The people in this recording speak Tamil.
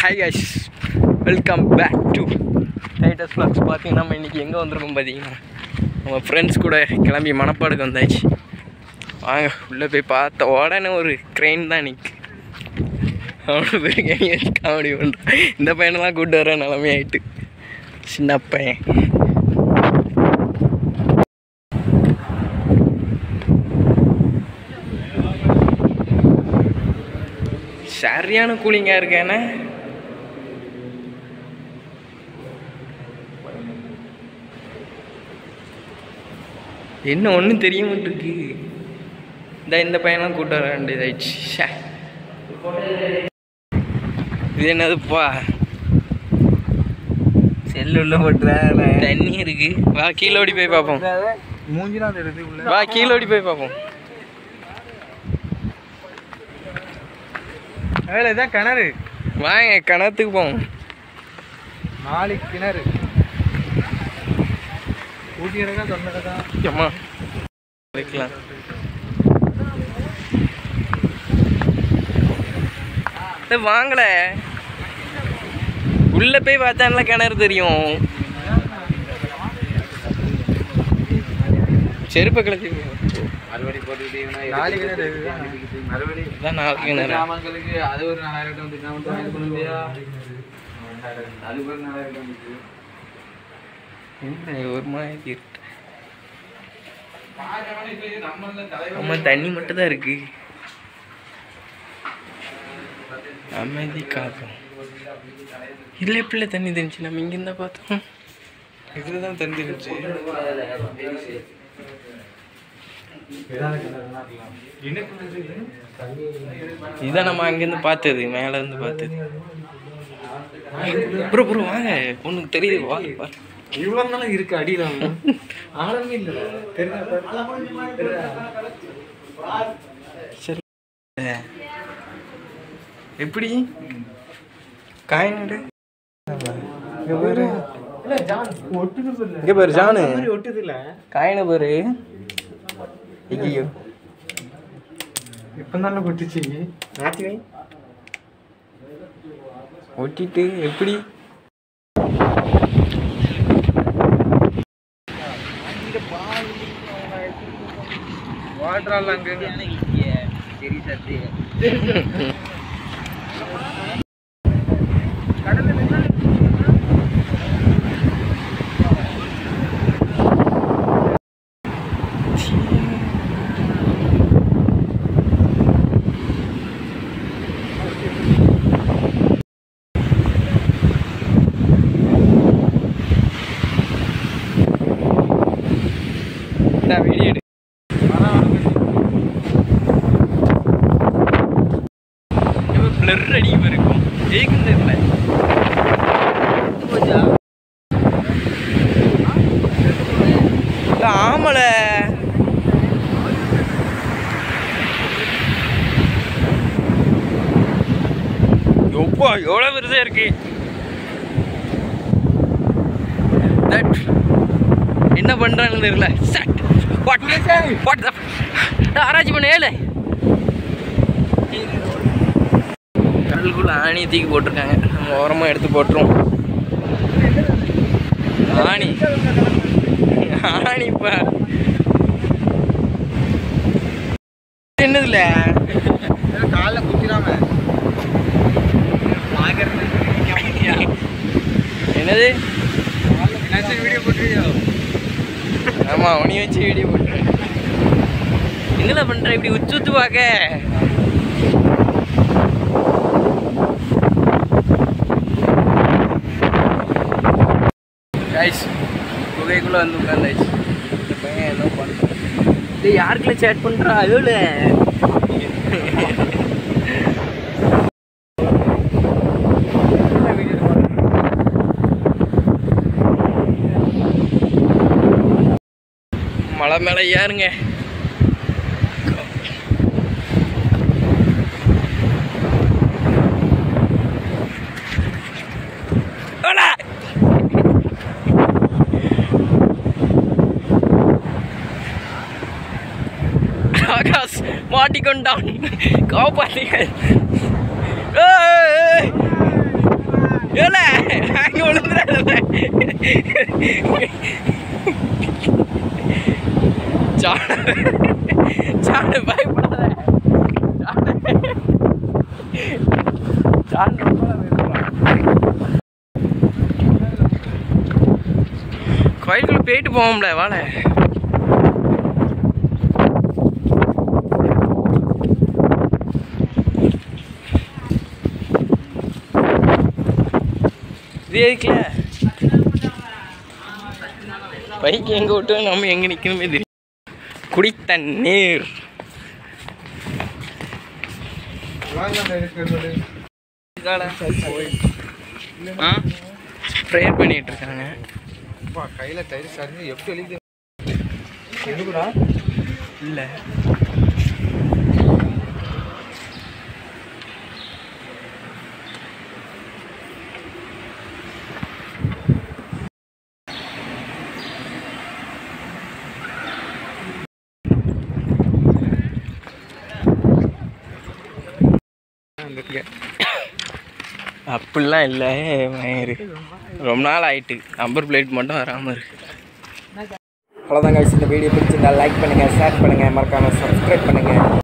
Hi guys welcome back to Titus vlogs பார்த்தீங்கன்னா நம்ம இன்றைக்கி எங்கே வந்திருக்கோம் பார்த்தீங்கன்னா நம்ம ஃப்ரெண்ட்ஸ் கூட கிளம்பி மணப்பாடுக்கு வந்தாச்சு வாங்க உள்ளே போய் பார்த்த உடனே ஒரு க்ரெயின் தான் நிற்கு அவனை போய் காமெடி பண்ணுறான் இந்த பையனெல்லாம் கூப்பிட்டு வர நிலமையாயிட்டு சின்ன பையன் சரியான கூலிங்காக இருக்கேண்ணே என்ன ஒன்றும் தெரிய மாட்டிருக்கு இந்த இந்த பையன்லாம் கூட்ட வர வேண்டியதாயிடுச்சு ஷே. இது என்னதுப்பா செல்லுள்ள போட்டுற தண்ணி இருக்கு வா கீழே ஓடி போய் பார்ப்போம் மூஞ்சிலாம் தெரியுது உள்ள வா கீழே ஓடி போய் பார்ப்போம் வேலை இதான் கிணறு வாங்க கிணத்துக்கு போவோம் நாலு கிணறு ஊட்டி கிடக்கா தொண்டை கிடக்கா அம்மா வைக்கலாம் ஏய், வாங்கல உள்ள போய் பார்த்தான்ல கிணறு தெரியும் செருப்பை கிளச்சி அறுவடை போட்டுக்கிட்டீங்கன்னா நாலு கிணறு அறுவடை இதான் நாலு கிணறு கிராமங்களுக்கு அது ஒரு நாலாயிரம் வந்து நான் மட்டும் வாங்கி கொண்டு வந்தியா அது ஒரு நாலாயிரம் வந்துச்சு என்ன ஒரு மாதிரி இருக்கு ஆமா தண்ணி மட்டும் தான் இருக்கு அமைதி காக்கும் இல்லை எப்படி தண்ணி தெரிஞ்சு நம்ம இங்க இருந்தா பார்த்தோம் இதில் தான் தண்ணி இருந்துச்சு இதான் நம்ம அங்கேருந்து பார்த்தது மேல இருந்து பார்த்தது ப்ரோ ப்ரோ வாங்க உனக்கு தெரியுது வா பாரு. இவ்வளோ நாளும் இருக்கு அடியில் ஆழமே இல்லை சரி எப்படி காயினடு இங்க பாரு இங்க பாரு ஜானு ஒட்டுது இல்லை காயின பாரு ஐயோ இப்போ தானே கொட்டுச்சு மாற்றி வை ஒட்டிட்டு எப்படி வாட்டரால் அங்கே சரி சத்து இந்த வீடியோ எடு பிளர் அடிக்க இருக்கும் ஏக்கும் தெரியல இல்ல, ஆமல எப்பா எவ்வளோ பெருசா இருக்கு That- என்ன பண்றான்னு தெரியல சட் வாட் வாட் ஆராய்ச்சி பண்ண ஏழு கடலுக்குள்ள ஆணி தூக்கி போட்டிருக்காங்க நம்ம ஓரமா எடுத்து போட்டுருவோம் ஆணி ஆணிப்பா என்னதுல காலில் குத்திடாம என்னது என்னாச்சும் வீடியோ போட்டுருவியோ ஆமா உனி வச்சு வீடியோ போட்டு என்னடா பண்ற இப்படி உச்சு உத்து பார்க்க கைஸ் குகைக்குள்ள வந்து உட்காந்தாச்சு இந்த பையன் என்ன பண்ணுறான் டேய் யாருக்குள்ள சேட் பண்றா அதோட மலை மேலே ஏறுங்க அடா! ஆகாஷ் மாட்டிக்கொண்டான் காப்பாற்றுங்கள் ஏய், ஏய், ஏய். சாட சாட பயப்படாத சாட கோயிலுக்குள்ள போயிட்டு போவோம்ல வாழ இது எதுக்குல பைக் எங்கே விட்டு நம்ம எங்கே நிற்கணுமே தெரியும் குடித்தண்ணீர் ஆ ப்ரேயர் பண்ணிட்டு இருக்காங்க கையில தயிர் சரிஞ்சு எப்படி எழுதி இல்லை அப்படிலாம் இல்லை மயிறு ரொம்ப நாள் ஆயிட்டு நம்பர் பிளேட் மட்டும் வராமல் இருக்கு அவ்வளோதாங்க இந்த வீடியோ பிடிச்சிருந்தா லைக் பண்ணுங்கள் ஷேர் பண்ணுங்கள் மறக்காமல் சப்ஸ்கிரைப் பண்ணுங்கள்